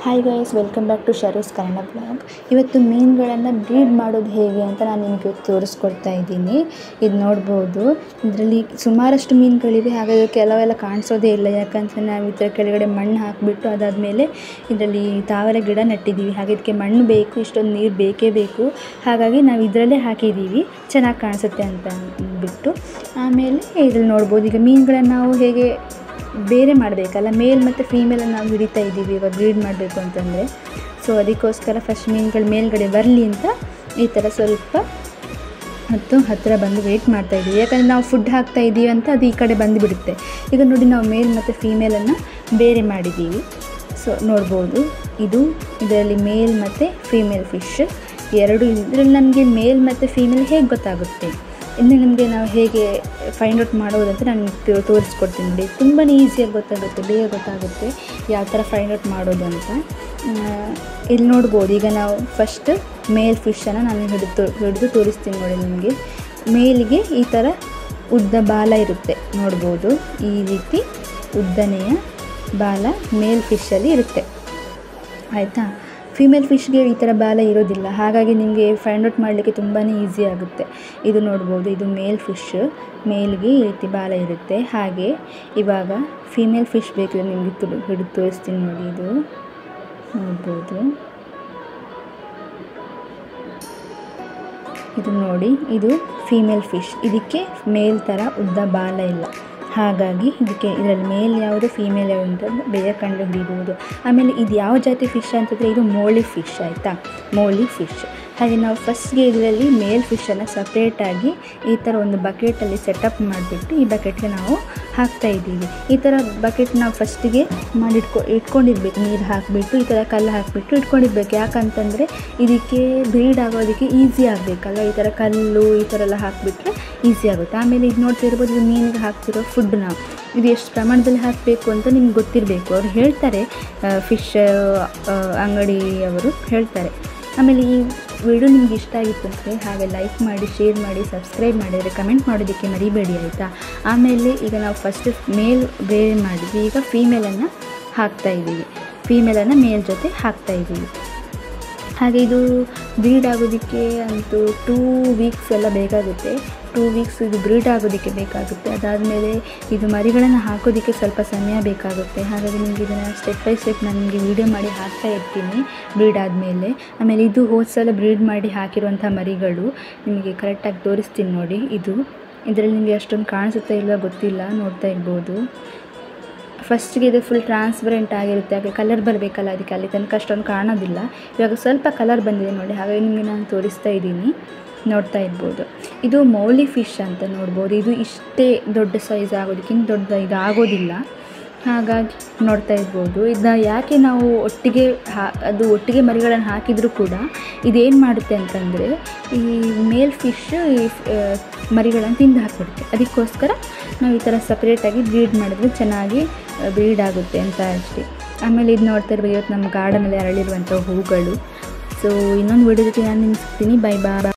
hi guys welcome back to Sharu's Kannada blog ಇವತ್ತು ಮೀನುಗಳನ್ನು bread ಮಾಡೋದು ಹೇಗೆ ಅಂತ ನಾನು ನಿಮಗೆ ತೋರಿಸ್ಕೊಡ್ತಾ ಇದ್ದೀನಿ ಇದು ನೋಡ್ಬೋದು ಇದರಲ್ಲಿ ಸುಮಾರಷ್ಟು ಮೀನುಗಳಿವೆ ಹಾಗಾಗಿ ಕೆಲವೆಲ್ಲ ಕಾಣಿಸೋದೇ ಇಲ್ಲ ಯಾಕಂದರೆ ನಾವು ಈ ಥರ ಕೆಳಗಡೆ ಮಣ್ಣು ಹಾಕಿಬಿಟ್ಟು ಅದಾದಮೇಲೆ ಇದರಲ್ಲಿ ತಾವರೆ ಗಿಡ ನೆಟ್ಟಿದ್ದೀವಿ ಹಾಗೆ ಇದಕ್ಕೆ ಮಣ್ಣು ಬೇಕು ಇಷ್ಟೊಂದು ನೀರು ಬೇಕೇ ಬೇಕು ಹಾಗಾಗಿ ನಾವು ಇದರಲ್ಲೇ ಹಾಕಿದ್ದೀವಿ ಚೆನ್ನಾಗಿ ಕಾಣಿಸುತ್ತೆ ಅಂತ ಅಂದ್ಬಿಟ್ಟು ಆಮೇಲೆ ಇದ್ರಲ್ಲಿ ನೋಡ್ಬೋದು ಈಗ ಮೀನುಗಳನ್ನು ನಾವು ಹೇಗೆ ಬೇರೆ ಮಾಡಬೇಕಲ್ಲ ಮೇಲ್ ಮತ್ತು ಫೀಮೇಲನ್ನು ನಾವು ಹಿಡಿತಾ ಇದ್ದೀವಿ ಇವಾಗ ಬ್ರೀಡ್ ಮಾಡಬೇಕು ಅಂತಂದರೆ ಸೊ ಅದಕ್ಕೋಸ್ಕರ ಫಸ್ಟ್ ಮೀನುಗಳು ಮೇಲ್ಗಡೆ ಬರಲಿ ಅಂತ ಈ ಥರ ಸ್ವಲ್ಪ ಮತ್ತು ಹತ್ತಿರ ಬಂದು ವೆಯ್ಟ್ ಮಾಡ್ತಾ ಇದ್ದೀವಿ ಯಾಕಂದರೆ ನಾವು ಫುಡ್ ಹಾಕ್ತಾ ಇದ್ದೀವಿ ಅಂತ ಅದು ಈ ಕಡೆ ಬಂದುಬಿಡುತ್ತೆ ಈಗ ನೋಡಿ ನಾವು ಮೇಲ್ ಮತ್ತು ಫೀಮೇಲನ್ನು ಬೇರೆ ಮಾಡಿದ್ದೀವಿ ಸೊ ನೋಡ್ಬೋದು ಇದು ಇದರಲ್ಲಿ ಮೇಲ್ ಮತ್ತು ಫೀಮೇಲ್ ಫಿಶ್ ಎರಡು ಇದರಲ್ಲಿ ನಮಗೆ ಮೇಲ್ ಮತ್ತು ಫೀಮೇಲ್ ಹೇಗೆ ಗೊತ್ತಾಗುತ್ತೆ ಇನ್ನು ನಿಮಗೆ ನಾವು ಹೇಗೆ ಫೈಂಡ್ ಔಟ್ ಮಾಡೋದಂತ ನಾನು ನಿಮ್ಗೆ ತೋರಿಸ್ಕೊಡ್ತೀನಿ ನೋಡಿ ತುಂಬಾ ಈಸಿಯಾಗಿ ಗೊತ್ತಾಗುತ್ತೆ ಬೇಗ ಗೊತ್ತಾಗುತ್ತೆ ಯಾವ ಥರ ಫೈಂಡ್ ಔಟ್ ಮಾಡೋದು ಅಂತ ಇಲ್ಲಿ ನೋಡ್ಬೋದು ಈಗ ನಾವು ಫಸ್ಟ್ ಮೇಲ್ ಫಿಶನ್ನು ನಾನು ಹಿಡಿದು ಹಿಡಿದು ತೋರಿಸ್ತೀನಿ ನೋಡಿ ನಿಮಗೆ ಮೇಲಿಗೆ ಈ ಥರ ಉದ್ದ ಬಾಲ ಇರುತ್ತೆ ನೋಡ್ಬೋದು ಈ ರೀತಿ ಉದ್ದನೆಯ ಬಾಲ ಮೇಲ್ ಫಿಶಲ್ಲಿ ಇರುತ್ತೆ ಆಯಿತಾ ಫಿಮೇಲ್ ಫಿಶ್ಗೆ ಈ ಥರ ಬಾಲ ಇರೋದಿಲ್ಲ ಹಾಗಾಗಿ ನಿಮಗೆ ಫೈಂಡ್ ಔಟ್ ಮಾಡಲಿಕ್ಕೆ ತುಂಬಾ ಈಸಿ ಆಗುತ್ತೆ ಇದು ನೋಡ್ಬೋದು ಇದು ಮೇಲ್ ಫಿಶ್ ಮೇಲ್ಗೆ ಈ ರೀತಿ ಬಾಲ ಇರುತ್ತೆ ಹಾಗೆ ಇವಾಗ ಫಿಮೇಲ್ ಫಿಶ್ ಬೇಕಿದ್ರೆ ನಿಮಗೆ ತುಳು ಹಿಡಿದು ತೋರಿಸ್ತೀನಿ ನೋಡಿ ಇದು ನೋಡ್ಬೋದು ಇದು ನೋಡಿ ಇದು ಫೀಮೇಲ್ ಫಿಶ್ ಇದಕ್ಕೆ ಮೇಲ್ ಥರ ಉದ್ದ ಬಾಲ ಇಲ್ಲ ಹಾಗಾಗಿ ಇದಕ್ಕೆ ಇದರಲ್ಲಿ ಮೇಲ್ ಯಾವುದು ಫೀಮೇಲ್ ಯಾವುದು ಅಂತ ಬೇಗ ಕಂಡು ಹಿಡಿಬೋದು ಆಮೇಲೆ ಇದು ಯಾವ ಜಾತಿ ಫಿಶ್ ಅಂತಂದರೆ ಇದು ಮೋಳಿ ಫಿಶ್ ಆಯಿತಾ ಮೋಳಿ ಫಿಶ್ ಹಾಗೆ ನಾವು ಫಸ್ಟ್ಗೆ ಇದರಲ್ಲಿ ಮೇಲ್ ಫಿಶನ್ನು ಸಪ್ರೇಟಾಗಿ ಈ ಥರ ಒಂದು ಬಕೆಟಲ್ಲಿ ಸೆಟಪ್ ಮಾಡಿಬಿಟ್ಟು ಈ ಬಕೆಟ್ಗೆ ನಾವು ಹಾಕ್ತಾ ಇದ್ದೀವಿ ಈ ಥರ ಬಕೆಟ್ ನಾವು ಫಸ್ಟಿಗೆ ಮಾಡಿಟ್ಕೊ ಇಟ್ಕೊಂಡಿರ್ಬೇಕು ನೀರು ಹಾಕಿಬಿಟ್ಟು ಈ ಥರ ಕಲ್ಲು ಹಾಕಿಬಿಟ್ಟು ಇಟ್ಕೊಂಡಿರ್ಬೇಕು ಯಾಕಂತಂದರೆ ಇದಕ್ಕೆ ಬ್ರೀಡ್ ಆಗೋದಕ್ಕೆ ಈಸಿ ಆಗಬೇಕಲ್ಲ ಈ ಥರ ಕಲ್ಲು ಈ ಥರ ಎಲ್ಲ ಹಾಕಿಬಿಟ್ರೆ ಈಸಿ ಆಗುತ್ತೆ ಆಮೇಲೆ ಇದು ನೋಡ್ತಿರ್ಬೋದು ಇದು ಮೀನಿಗೆ ಹಾಕ್ತಿರೋ ಫುಡ್ ನಾವು ಇದು ಎಷ್ಟು ಪ್ರಮಾಣದಲ್ಲಿ ಹಾಕಬೇಕು ಅಂತ ನಿಮ್ಗೆ ಗೊತ್ತಿರಬೇಕು ಅವ್ರು ಹೇಳ್ತಾರೆ ಫಿಶ್ ಅಂಗಡಿಯವರು ಹೇಳ್ತಾರೆ ಆಮೇಲೆ ಈ ವಿಡಿಯೋ ನಿಮ್ಗೆ ಇಷ್ಟ ಆಗಿತ್ತು ಅಂದರೆ ಹಾಗೆ ಲೈಕ್ ಮಾಡಿ ಶೇರ್ ಮಾಡಿ ಸಬ್ಸ್ಕ್ರೈಬ್ ಮಾಡಿದರೆ ಕಮೆಂಟ್ ಮಾಡೋದಕ್ಕೆ ಮರಿಬೇಡಿ ಆಯಿತಾ ಆಮೇಲೆ ಈಗ ನಾವು ಫಸ್ಟ್ ಮೇಲ್ ಬೇರೆ ಮಾಡಿದ್ವಿ ಈಗ ಫೀಮೇಲನ್ನು ಹಾಕ್ತಾಯಿದ್ದೀವಿ ಫೀಮೇಲನ್ನು ಮೇಲ್ ಜೊತೆ ಹಾಕ್ತಾಯಿದ್ದೀವಿ ಹಾಗೆ ಇದು ಬ್ರೀಡ್ ಆಗೋದಕ್ಕೆ ಅಂತೂ ಟೂ ವೀಕ್ಸ್ ಎಲ್ಲ ಬೇಕಾಗುತ್ತೆ ಟೂ ವೀಕ್ಸ್ ಇದು ಬ್ರೀಡ್ ಆಗೋದಕ್ಕೆ ಬೇಕಾಗುತ್ತೆ ಅದಾದಮೇಲೆ ಇದು ಮರಿಗಳನ್ನು ಹಾಕೋದಕ್ಕೆ ಸ್ವಲ್ಪ ಸಮಯ ಬೇಕಾಗುತ್ತೆ ಹಾಗಾಗಿ ನಿಮಗೆ ಇದನ್ನು ಸ್ಟೆಪ್ ಬೈ ಸ್ಟೆಪ್ ನಾನು ನಿಮಗೆ ವೀಡಿಯೋ ಮಾಡಿ ಹಾಕ್ತಾ ಇರ್ತೀನಿ ಬ್ರೀಡ್ ಆದಮೇಲೆ ಆಮೇಲೆ ಇದು ಹೋದ ಸಲ ಬ್ರೀಡ್ ಮಾಡಿ ಹಾಕಿರುವಂಥ ಮರಿಗಳು ನಿಮಗೆ ಕರೆಕ್ಟಾಗಿ ತೋರಿಸ್ತೀನಿ ನೋಡಿ ಇದು ಇದರಲ್ಲಿ ನಿಮಗೆ ಅಷ್ಟೊಂದು ಕಾಣಿಸುತ್ತಾ ಇಲ್ವ ಗೊತ್ತಿಲ್ಲ ನೋಡ್ತಾ ಇರ್ಬೋದು ಫಸ್ಟಿಗೆ ಇದು ಫುಲ್ ಟ್ರಾನ್ಸ್ಪರೆಂಟ್ ಆಗಿರುತ್ತೆ ಹಾಗೆ ಕಲರ್ ಬರಬೇಕಲ್ಲ ಅದಕ್ಕೆ ಅಲ್ಲಿ ತನಕ ಅಷ್ಟೊಂದು ಕಾಣೋದಿಲ್ಲ ಇವಾಗ ಸ್ವಲ್ಪ ಕಲರ್ ಬಂದಿದೆ ನೋಡಿ ಹಾಗಾಗಿ ನಿಮಗೆ ನಾನು ತೋರಿಸ್ತಾ ಇದ್ದೀನಿ ನೋಡ್ತಾ ಇರ್ಬೋದು ಇದು ಮೌಲಿ ಫಿಶ್ ಅಂತ ನೋಡ್ಬೋದು ಇದು ಇಷ್ಟೇ ದೊಡ್ಡ ಸೈಜ್ ಆಗೋದಕ್ಕಿಂತ ದೊಡ್ಡ ಇದು ಆಗೋದಿಲ್ಲ ಹಾಗಾಗಿ ನೋಡ್ತಾ ಇರ್ಬೋದು ಇದನ್ನ ಯಾಕೆ ನಾವು ಒಟ್ಟಿಗೆ ಹಾ ಅದು ಒಟ್ಟಿಗೆ ಮರಿಗಳನ್ನು ಹಾಕಿದರೂ ಕೂಡ ಇದೇನು ಮಾಡುತ್ತೆ ಅಂತಂದರೆ ಈ ಮೇಲ್ ಫಿಶ್ ಈ ಮರಿಗಳನ್ನು ತಿಂದು ಹಾಕ್ಬಿಡುತ್ತೆ ಅದಕ್ಕೋಸ್ಕರ ನಾವು ಈ ಥರ ಸಪ್ರೇಟಾಗಿ ಬ್ರೀಡ್ ಮಾಡಿದ್ರೆ ಚೆನ್ನಾಗಿ ಬ್ರೀಡ್ ಆಗುತ್ತೆ ಅಂತ ಅಷ್ಟೇ ಆಮೇಲೆ ಇದು ನೋಡ್ತಾ ಇರ್ಬೋದು ಇವತ್ತು ನಮ್ಮ ಗಾರ್ಡನಲ್ಲಿ ಅರಳಿರುವಂಥ ಹೂಗಳು ಸೊ ಇನ್ನೊಂದು ವಿಡಿಯೋ ಜೊತೆ ನಾನು ನಿಮ್ಗೆ ಸಿಗ್ತೀನಿ ಬೈ ಬಾ